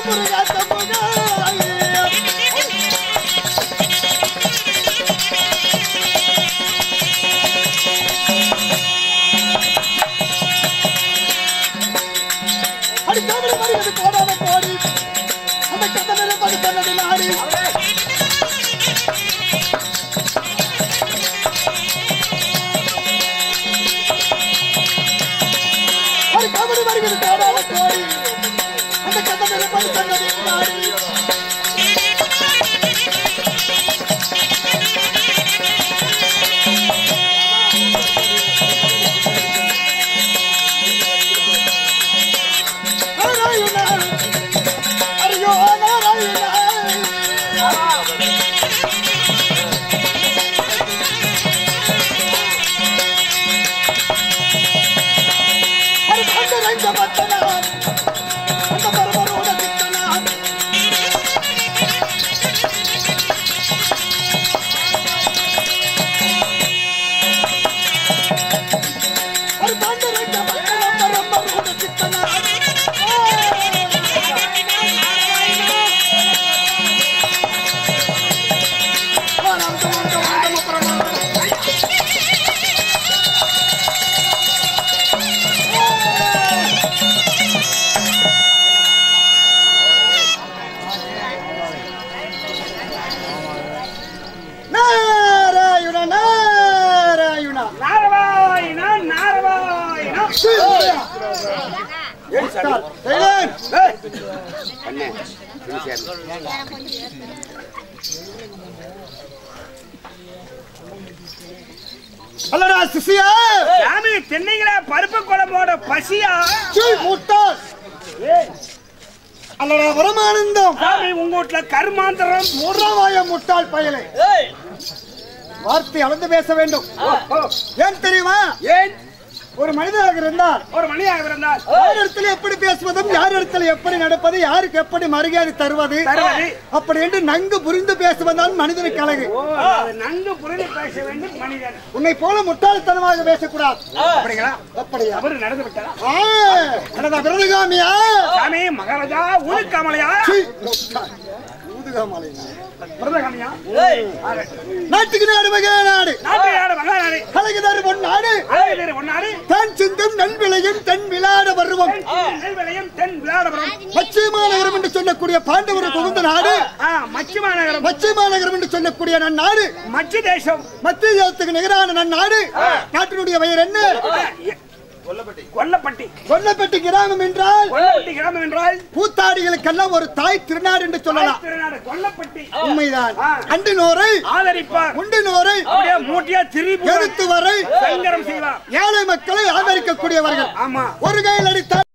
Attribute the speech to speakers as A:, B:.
A: முருகா தம்புகா அடி காவடி வருகிறது கோடான கோடி அந்த கதவில படி சொன்னது நாடி அடி காவடி வருகிறது கோடான கோடி அந்த கதவில படி சொன்னது நாடி நாராயணா ஐயோ நாராயணா அது அந்த ரங்க பத்தனா அந்த பரமரோட சித்தனா அது அந்த ரங்க பத்தனா பரமரோட சித்தனா நாராயண நாராயண
B: நாரவாயினா நாரவாயினா
A: அல்லடா சிசியா
B: சாமி தென்னைங்கள பருப்பு குழம்போட பசியா
A: சீ முட்டாள் அல்லடா வரமானந்தம்
B: சாமி உங்க வீட்டுல கருமாந்திரம்
A: முறவாய முட்டாள் பயலே வார்த்தை அளந்து பேச வேண்டும் ஏன் தெரியுமா
B: ஏன்
A: ஒரு மனிதனாக இருந்தால்
B: ஒரு மணியாக இருந்தால்
A: யார் இடத்துல எப்படி பேசுவதும் யார் இடத்துல எப்படி நடப்பது யாருக்கு எப்படி மரியாதை தருவது
B: தருவது.
A: அப்படி என்று நன்கு புரிந்து பேசுவதுதான் மனிதனுக்கு அழகு
B: ஓ, அது நன்கு புரிந்து பேச வேண்டும் மனிதன்
A: உன்னை போல முட்டாள்தனமாக பேசக்கூடாது
B: அப்படிங்களா
A: அப்படியா
B: அவரு நடந்து விட்டாரா
A: ஆ, என்னடா விரதகாமியா
B: சாமி மகாராஜா ஊருக்காமலையா
A: சீ, முட்டாள். ஊதுகாமலை.
B: பிரதகாமியா
A: நாட்டுக்கு நாடு மகா நாடு
B: நாட்டையாட மகாநாடு
A: கலைஞர் பொன் நாடு
B: அழகு பேரு ஒன்னாடு
A: தான் சிந்தும் நன் விளையும் தன் விளையாட வருவோம்
B: நெல்விளையம் தென் விளையாடபுரம்
A: பச்சைமாநகரம் என்று சொல்லக்கூடிய பாண்டவர் புகுந்த நாடு
B: ஆ, மச்சிமா நகரம்
A: பச்சைமாநகரம் என்று சொல்லக்கூடிய நன்னாடு
B: மச்சி தேசம்
A: மத்திய தேசத்துக்கு நிகரான நன்னாடு நாட்டினுடைய பெயர் என்ன
B: கொல்லப்பட்டி
A: கொல்லப்பட்டி கிராமம் என்றால்
B: கொல்லப்பட்டி கிராமம் என்றால்
A: பூத்தாடிகளுக்கெல்லாம் ஒரு தாய் திருநாடு என்று சொல்லலாம்
B: திருநாடு கொல்லப்பட்டி
A: உண்மைதான்
B: ஆ.
A: அண்டு நோரை
B: ஆதரிப்பார்
A: உண்டு நோரை
B: அப்படியே மூட்டியா திருப்பி
A: எதிர்த்து வரை
B: சங்கரம் செய்வார்
A: ஏழை மக்களை ஆதரிக்கக்கூடியவர்கள்
B: ஆமா
A: ஒரு கையில் அடித்தால்